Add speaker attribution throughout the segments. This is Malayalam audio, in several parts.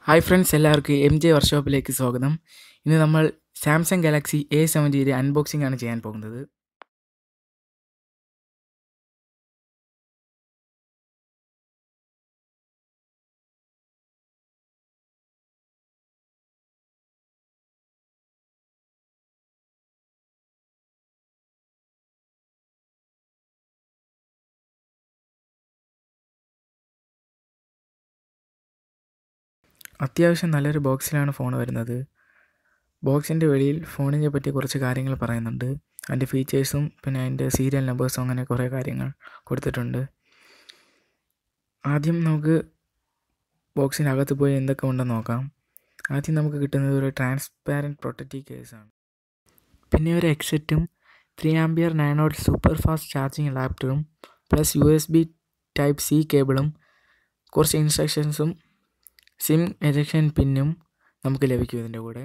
Speaker 1: ഹായ് ഫ്രണ്ട്സ് എല്ലാവർക്കും എം ജെ വർക്ക്ഷോപ്പിലേക്ക് സ്വാഗതം ഇന്ന് നമ്മൾ സാംസങ് ഗാലക്സി എ സെവൻറ്റിയുടെ അൺബോക്സിംഗ് ആണ് ചെയ്യാൻ പോകുന്നത് അത്യാവശ്യം നല്ലൊരു ബോക്സിലാണ് ഫോൺ വരുന്നത് ബോക്സിൻ്റെ വെളിയിൽ ഫോണിനെ പറ്റി കുറച്ച് കാര്യങ്ങൾ പറയുന്നുണ്ട് അതിൻ്റെ ഫീച്ചേഴ്സും പിന്നെ അതിൻ്റെ സീരിയൽ നമ്പേഴ്സും അങ്ങനെ കുറേ കാര്യങ്ങൾ കൊടുത്തിട്ടുണ്ട് ആദ്യം നമുക്ക് ബോക്സിനകത്ത് പോയി എന്തൊക്കെ ഉണ്ടെന്ന് നോക്കാം ആദ്യം നമുക്ക് കിട്ടുന്നത് ഒരു ട്രാൻസ്പാരൻറ്റ് പ്രൊട്ടക്റ്റീവ് കേസാണ് പിന്നെ ഒരു എക്സെറ്റും three ampere nine volt super fast charging ലാപ്ടോപ്പും plus U S B type C കേബിളും കുറച്ച് ഇൻസ്ട്രക്ഷൻസും സിം എജക്ഷൻ പിന്നും നമുക്ക് ലഭിക്കും ഇതിൻ്റെ കൂടെ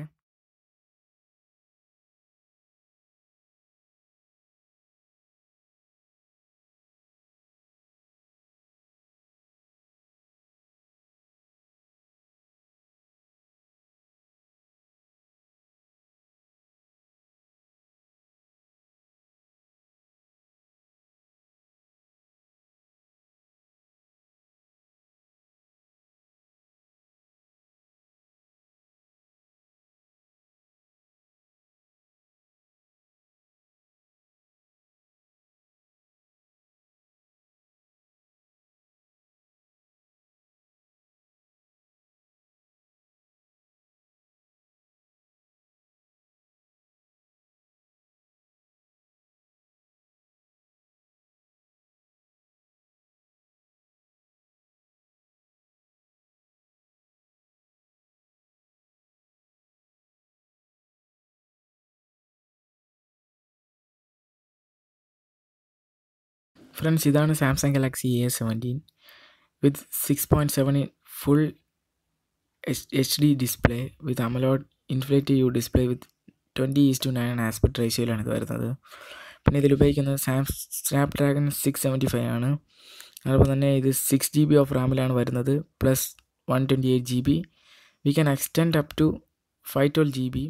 Speaker 1: ഫ്രണ്ട്സ് ഇതാണ് Samsung Galaxy A seventeen with six point seven full H H D display with AMOLED ഇൻഫ്ലേറ്റീവ് display with twenty is to nine aspect റേഷ്യോയിലാണ് ഇത് വരുന്നത് പിന്നെ ഇതിൽ ഉപയോഗിക്കുന്നത് സാം Snapdragon six seventy five ആണ് അതുപോലെ തന്നെ ഇത് സിക്സ് ജി ബി ഓഫ് റാമിലാണ് വരുന്നത് plus one twenty eight G B we can extend up to five twelve G B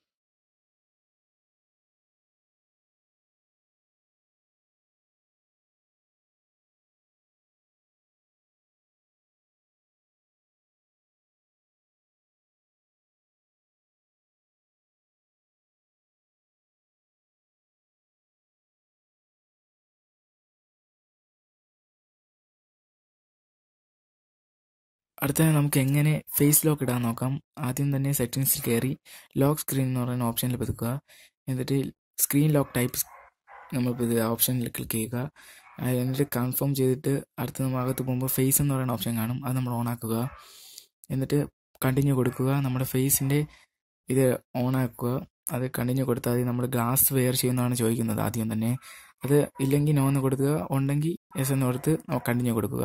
Speaker 1: അടുത്തത് നമുക്ക് എങ്ങനെ ഫേസ് ലോക്ക് ഇടാൻ നോക്കാം ആദ്യം തന്നെ സെറ്റിങ്സിൽ കയറി ലോക്ക് സ്ക്രീൻ എന്ന് പറയുന്ന ഓപ്ഷനിൽ പതുക്കുക എന്നിട്ട് സ്ക്രീൻ ലോക്ക് ടൈപ്പ് നമ്മൾ ഇത് ഓപ്ഷനിൽ ക്ലിക്ക് ചെയ്യുക എന്നിട്ട് കൺഫേം ചെയ്തിട്ട് അടുത്ത് നമ്മൾ അകത്ത് പോകുമ്പോൾ ഫേസ് എന്ന് പറയുന്ന ഓപ്ഷൻ കാണും അത് നമ്മൾ ഓൺ ആക്കുക എന്നിട്ട് കണ്ടിന്യൂ കൊടുക്കുക നമ്മുടെ ഫേസിൻ്റെ ഇത് ഓൺ ആക്കുക അത് കണ്ടിന്യൂ കൊടുത്താൽ മതി നമ്മൾ ഗ്ലാസ് വെയർ ചെയ്യുന്നതാണ് ചോദിക്കുന്നത് ആദ്യം തന്നെ അത് ഇല്ലെങ്കിൽ നോ എന്ന് കൊടുക്കുക ഉണ്ടെങ്കിൽ എസ് എന്ന് കൊടുത്ത് കണ്ടിന്യൂ കൊടുക്കുക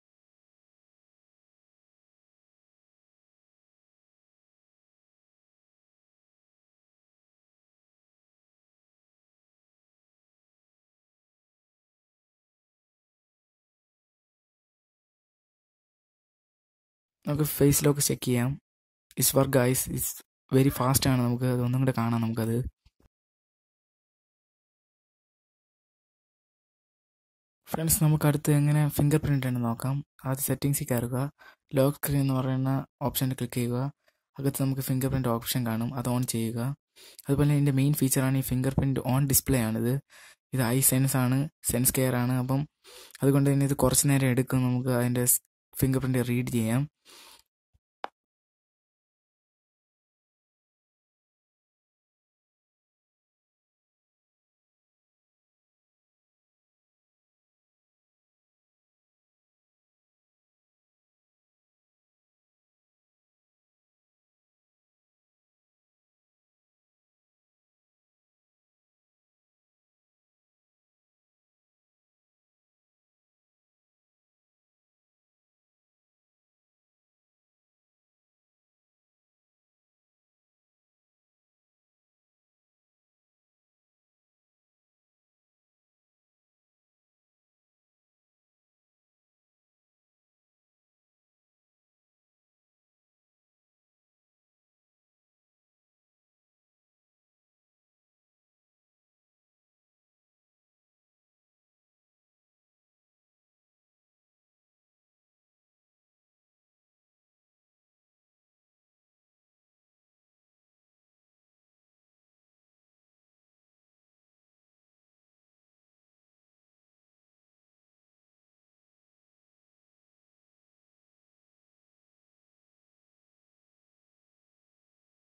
Speaker 1: നമുക്ക് ഫേസ് ലോക്ക് ചെക്ക് ചെയ്യാം is work guys is very fast ആണ് നമുക്ക് അതൊന്നും കൂടെ കാണാം നമുക്കത് ഫ്രണ്ട്സ് നമുക്ക് അടുത്ത് എങ്ങനെ ഫിംഗർ പ്രിൻ്റ് ആണ് നോക്കാം ആദ്യം സെറ്റിങ്സിൽ കയറുക ലോക്ക് സ്ക്രീൻ എന്ന് പറയുന്ന ഓപ്ഷനിൽ ക്ലിക്ക് ചെയ്യുക അകത്ത് നമുക്ക് ഫിംഗർ പ്രിൻ്റ് ഓപ്ഷൻ കാണും അത് ഓൺ ചെയ്യുക അതുപോലെ ഇതിൻ്റെ മെയിൻ ഫീച്ചറാണ് ഈ ഫിംഗർ പ്രിൻ്റ് ഓൺ ഡിസ്പ്ലേ ആണിത് ഇത് ഐ സെൻസ് ആണ് സെൻസ് കെയർ ആണ് അപ്പം അതുകൊണ്ട് തന്നെ ഇത് കുറച്ച് നേരം എടുക്കും നമുക്ക് അതിൻ്റെ ഫിംഗർ പ്രിൻ്റ് റീഡ് ചെയ്യാം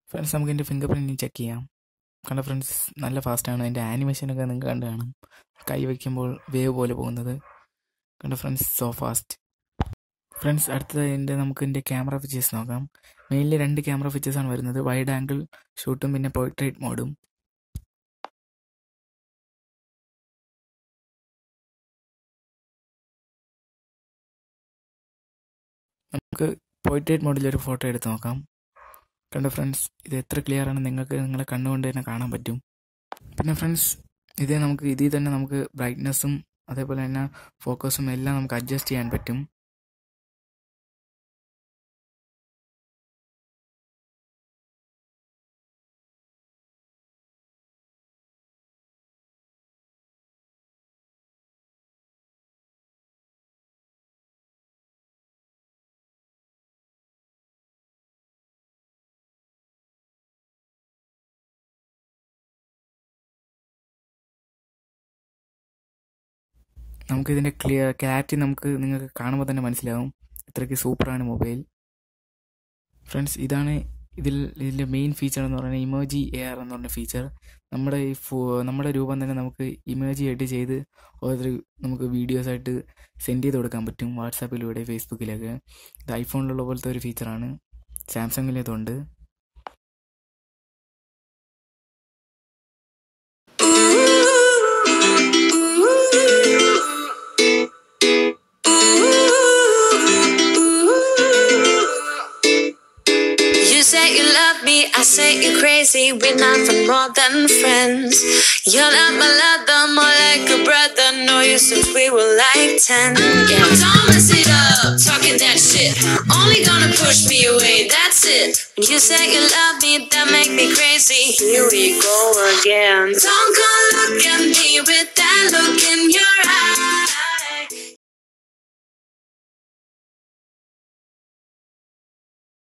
Speaker 1: ഫ്രണ്ട്സ് നമുക്ക് എൻ്റെ ഫിംഗർ പ്രിൻറ്റ് ചെക്ക് ചെയ്യാം കണ്ട ഫ്രണ്ട്സ് നല്ല ഫാസ്റ്റാണ് അതിൻ്റെ ആനിമേഷനൊക്കെ നിങ്ങൾക്ക് കണ്ട് കാണും കൈ വയ്ക്കുമ്പോൾ വേവ് പോലെ പോകുന്നത് കണ്ട ഫ്രണ്ട്സ് സോ ഫാസ്റ്റ് ഫ്രണ്ട്സ് അടുത്തത് എൻ്റെ നമുക്ക് എൻ്റെ ക്യാമറ ഫീച്ചേഴ്സ് നോക്കാം മെയിൻലി രണ്ട് ക്യാമറ ഫീച്ചേഴ്സാണ് വരുന്നത് വൈഡ് ആംഗിൾ ഷൂട്ടും പിന്നെ പോർട്രേറ്റ് മോഡും നമുക്ക് പോർട്രേറ്റ് മോഡിൽ ഒരു ഫോട്ടോ എടുത്ത് നോക്കാം കണ്ട ഫ്രണ്ട്സ് ഇത് എത്ര ക്ലിയർ ആണ് നിങ്ങൾക്ക് നിങ്ങളെ കണ്ണുകൊണ്ട് തന്നെ കാണാൻ പറ്റും പിന്നെ ഫ്രണ്ട്സ് ഇത് നമുക്ക് ഇതിൽ തന്നെ നമുക്ക് ബ്രൈറ്റ്നസ്സും അതേപോലെ തന്നെ ഫോക്കസും എല്ലാം നമുക്ക് അഡ്ജസ്റ്റ് ചെയ്യാൻ പറ്റും നമുക്കിതിൻ്റെ ക്ലിയർ ക്ലാരിറ്റി നമുക്ക് നിങ്ങൾക്ക് കാണുമ്പോൾ തന്നെ മനസ്സിലാവും ഇത്രയ്ക്ക് സൂപ്പറാണ് മൊബൈൽ ഫ്രണ്ട്സ് ഇതാണ് ഇതിൽ ഇതിൻ്റെ മെയിൻ ഫീച്ചർ എന്ന് പറയുന്നത് ഇമോജി എ ആർ എന്ന് പറഞ്ഞ ഫീച്ചർ നമ്മുടെ ഈ ഫോ നമ്മുടെ രൂപം തന്നെ നമുക്ക് ഇമോജി ആയിട്ട് ചെയ്ത് ഓരോ നമുക്ക് വീഡിയോസായിട്ട് സെൻഡ് ചെയ്ത് കൊടുക്കാൻ പറ്റും വാട്സാപ്പിലൂടെ ഫേസ്ബുക്കിലൊക്കെ ഇത് ഐഫോണിലുള്ള പോലത്തെ ഒരു ഫീച്ചറാണ് സാംസങ്ങിൽ ഇതുണ്ട്
Speaker 2: You say you love me, I say you're crazy. We're nothing more than friends. You're not my lover, more like a brother. Know you since we were like 10. Yeah, don't mess it up, talking that shit. Only gonna push me away, that's it. When you say you love me, that make me crazy. Here we go again. Don't go look at me with that look in your eyes.